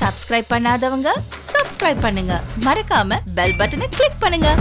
Subscribe பண்ணாதவங்க subscribe பண்ணுங்க மறக்காம பெல் பட்டனை கிளிக் பண்ணுங்க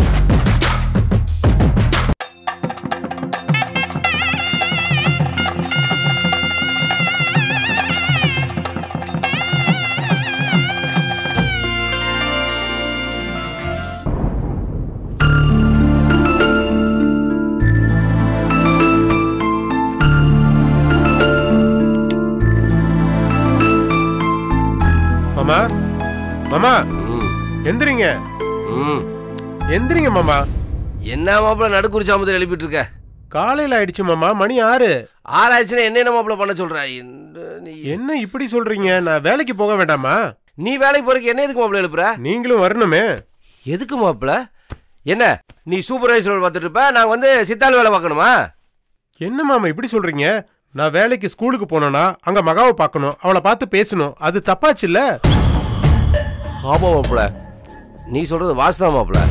மாமா மாமா ம், எந்திரிங்க ம். எந்திரிங்க மாமா என்ன மாப்பிள்ள நடுக்குறிச்சாமத்தில் எழுப்பிட்டு இருக்க காலையில ஆயிடுச்சு மாமா மணி ஆறு ஆராய்ச்சினா என்ன என்ன மாப்பிள்ள பண்ண சொல்ற இந்த நீ என்ன இப்படி சொல்றீங்க நான் வேலைக்கு போக வேண்டாமா நீ வேலைக்கு போறதுக்கு என்ன எதுக்கு மாப்பிள்ள எழுப்புற நீங்களும் வரணுமே எதுக்கு மாப்பிள்ள என்ன நீ சூப்பர்வைசர் பார்த்துட்டு இருப்ப நான் வந்து சித்தாள் வேலை பார்க்கணுமா என்ன மாமா இப்படி சொல்றீங்க நான் வேலைக்கு ஸ்கூலுக்கு போனேன்னா அங்க மகாவை பார்க்கணும் அவளை பார்த்து பேசணும் அது தப்பாச்சுல்ல ஆமா மாப்பிள்ள நீ சொல்றது வாசுதான் மாப்பிள்ள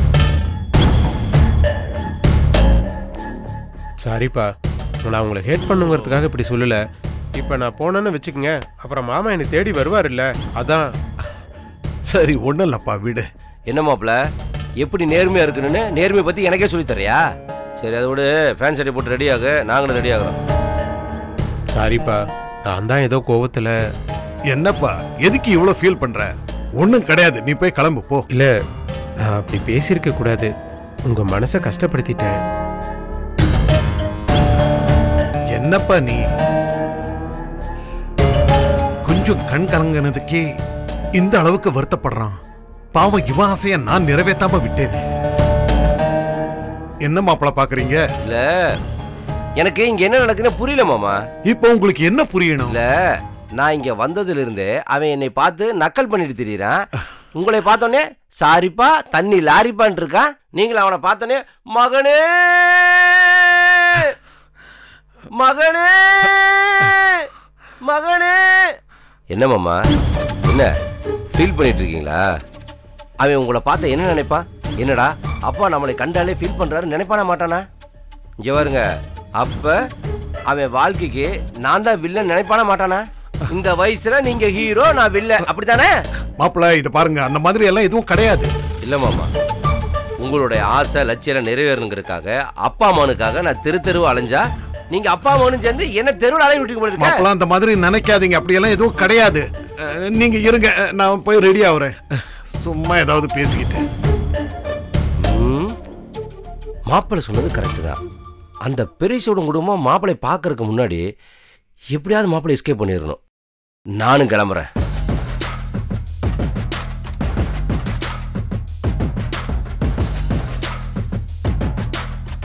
சாரிப்பா நான் உங்களை ஹேட் பண்ணுங்கிறதுக்காக இப்படி சொல்லல இப்ப நான் போனேன்னு வச்சுக்கோங்க அப்புறம் மாமா என்னை தேடி வருவாருல்ல அதான் சரி ஒண்ணும் இல்லப்பா விடு என்ன மாப்பிள்ள எப்படி நேர்மையா இருக்கணும்னு நேர்மையை பத்தி எனக்கே சொல்லித் தரியா சரி அதோட ஃபேன் சட்டை போட்டு ரெடி ஆகு நாங்களும் ரெடி ஆகுறோம் சாரிப்பா நான் தான் ஏதோ கோவத்துல என்னப்பா எதுக்கு இவ்வளவு ஃபீல் பண்ற ஒண்ணும் கிடையாது நீ போய் கிளம்பு போ இல்ல நான் அப்படி பேசியிருக்க கூடாது உங்க மனசை கஷ்டப்படுத்திட்டேன் என்னப்பா நீ கொஞ்சம் கண் கலங்கினதுக்கே இந்த அளவுக்கு வருத்தப்படுறான் பாவம் இவன் ஆசைய நான் நிறைவேத்தாம விட்டேனே என்ன மாப்பிள பாக்குறீங்க இல்ல எனக்கு இங்க என்ன நடக்குன்னு புரியல மாமா இப்போ உங்களுக்கு என்ன புரியணும் இல்ல நான் இங்க வந்ததுல இருந்து அவன் என்னை பார்த்து நக்கல் பண்ணிட்டு திரியறான் உங்களை பார்த்தோன்னே சாரிப்பா தண்ணி லாரிப்பான் இருக்கான் நீங்களும் அவனை பார்த்தோன்னே மகனே மகனே மகனே என்ன மாமா என்ன ஃபீல் பண்ணிட்டு இருக்கீங்களா அவன் உங்களை பார்த்த என்ன நினைப்பான் என்னடா அப்பா நம்மளை கண்டாலே ஃபீல் பண்றாரு நினைப்பானா மாட்டானா இங்க பாருங்க அப்ப அவன் வாழ்க்கைக்கு நான் தான் வில்லன் நினைப்பானா மாட்டானா இந்த வயசுல நீங்க ஹீரோ நான் வில்லன் அப்படித்தானே மாப்பிள இத பாருங்க அந்த மாதிரி எல்லாம் எதுவும் கிடையாது இல்ல மாமா உங்களுடைய ஆசை லட்சியம் நிறைவேறணுங்கிறதுக்காக அப்பா அம்மானுக்காக நான் தெரு தெருவு அலைஞ்சா நீங்க அப்பா அம்மானும் சேர்ந்து என்ன தெருவில் அலைய விட்டுக்கு போல இருக்க மாப்பிள அந்த மாதிரி நினைக்காதீங்க அப்படியெல்லாம் எதுவும் கிடையாது அஹ், நீங்க இருங்க அஹ், நான் போய் ரெடி ஆகுறேன் அஹ், சும்மா ஏதாவது பேசிக்கிட்டு ம். மாப்பிள்ளை சொன்னது கரெக்டு தான் அந்த பெரியசோட குடும்பம் மாப்பிள்ளை பார்க்கறதுக்கு முன்னாடி எப்படியாவது மாப்பிள்ளை எஸ்கேப் பண்ணிடணும் நானும் கிளம்புறேன்